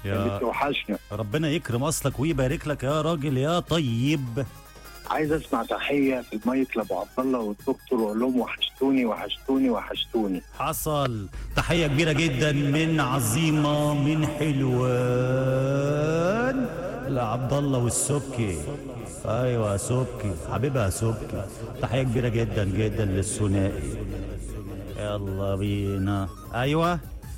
يا بتوحشنا ربنا يكرم اصلك ويبارك لك يا راجل يا طيب عايز اسمع تحيه في المايك لابو عبد الله والدكتور واقول لهم وحشتوني وحشتوني وحشتوني حصل تحية كبيرة جدا من عظيمة من حلوان لعبد الله والسبكي ايوه سبكي حبيبها سبكي تحية كبيرة جدا جدا للثنائي يلا بينا ايوه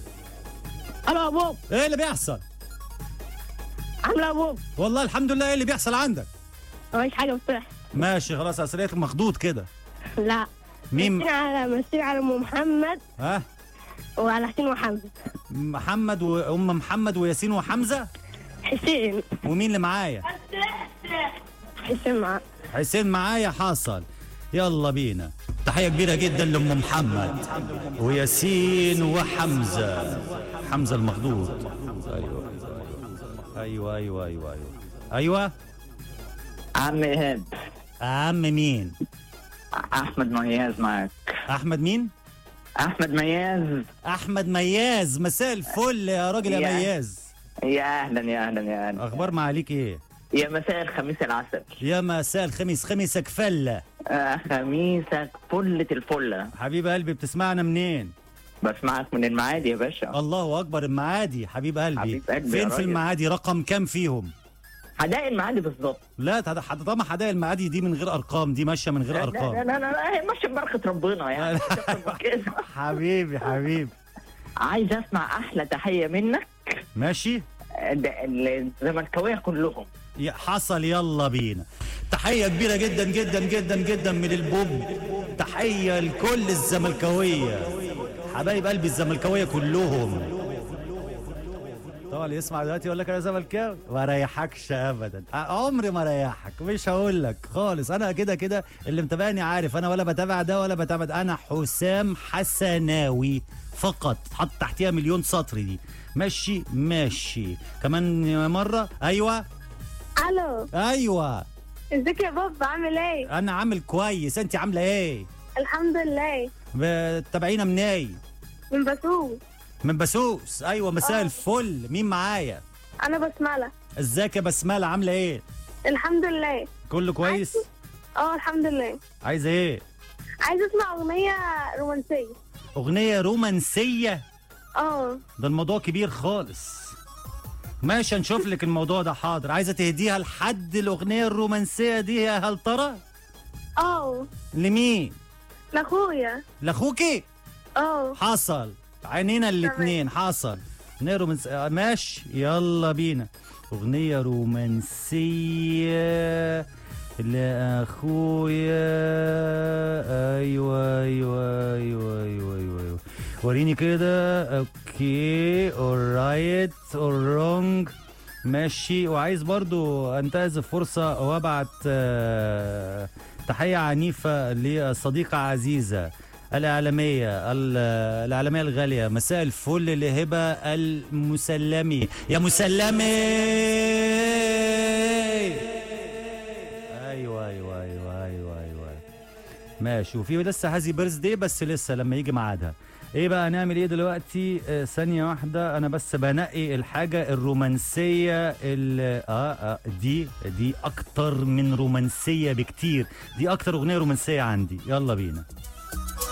الو يا بوب ايه اللي بيحصل عامله يا بوب والله الحمد لله ايه اللي بيحصل عندك مفيش حاجه بتحصل ماشي خلاص اسئلتك مخضوض كده لا مين مسين على مسين على ام محمد ها وعلى حسين وحمزه محمد وام محمد وياسين وحمزه حسين ومين اللي معايا حسين مع حسين معايا حصل يلا بينا تحية كبيرة جدا لأم محمد وياسين وحمزة حمزة المخضوض أيوة أيوة أيوة أيوة أيوة أيوة عم إيهاب عم مين أحمد مياز معاك أحمد مين أحمد مياز أحمد مياز مساء الفل يا راجل يا يا. مياز يا أهلا يا أهلا يا أهلا أخبار معاليك إيه يا مساء الخميس العسل يا مساء الخميس خميسك فلة آه خميسك فلة الفلة حبيب قلبي بتسمعنا منين بسمعك من المعادي يا باشا الله أكبر المعادي حبيب قلبي, حبيب قلبي يا فين في راجل. المعادي رقم كام فيهم حدائق المعادي بالظبط لا ده حد طبعا حدائق المعادي دي من غير ارقام دي ماشيه من غير لا لا ارقام لا لا, لا هي ماشية ببركة ربنا يعني كده. حبيبي حبيبي عايز أسمع أحلى تحية منك ماشي ده- الزملكاوية كلهم يا- حصل يلا بينا تحيه كبيره جدا جدا جدا جدا من البوب تحيه لكل الزملكاويه حبايب قلبي الزملكاويه كلهم طبعا اللي يسمع دلوقتي يقول لك انا زملكاوي ما ريحكش ابدا عمري ما ريحك مش هقول لك خالص انا كده كده اللي متابعني عارف انا ولا بتابع ده ولا بتابع ده انا حسام حسناوي فقط حط تحتيها مليون سطر دي ماشي ماشي كمان مره ايوه الو ايوه ازيك يا بوب عامل ايه انا عامل كويس انت عامله ايه الحمد لله بتابعينا منين من بسوق من بسوس ايوه مساء آه. الفل مين معايا انا بسمله ازيك يا بسمله عامله ايه الحمد لله كله كويس اه الحمد لله عايزه ايه عايزه اسمع اغنيه رومانسيه اغنيه رومانسيه اه ده الموضوع كبير خالص ماشي هنشوف لك الموضوع ده حاضر عايزه تهديها لحد الاغنيه الرومانسيه دي يا هل ترى اه لمين لاخويا لاخوكي اه حصل عينينا الاتنين حصل اغنيه رومانسيه ماشي يلا بينا اغنيه رومانسيه لاخويا ايوه ايوه ايوه ايوه ايوه, أيوة. وريني كده اوكي اورايت اورونج ماشي وعايز برضو انتهز الفرصه وابعت آه، تحيه عنيفه لصديقه عزيزه الإعلامية ال- الإعلامية الغالية مساء الفل لهبة المسلمي يا مسلمي أيوة أيوة أيوة أيوة أيوة ماشي وفي لسه هازي بيرث داي بس لسه لما يجي ميعادها ايه بقى نعمل ايه دلوقتي آه ثانية واحدة انا بس بنقي الحاجة الرومانسية اللي آه, اه دي دي اكتر من رومانسية بكتير دي اكتر اغنية رومانسية عندي يلا بينا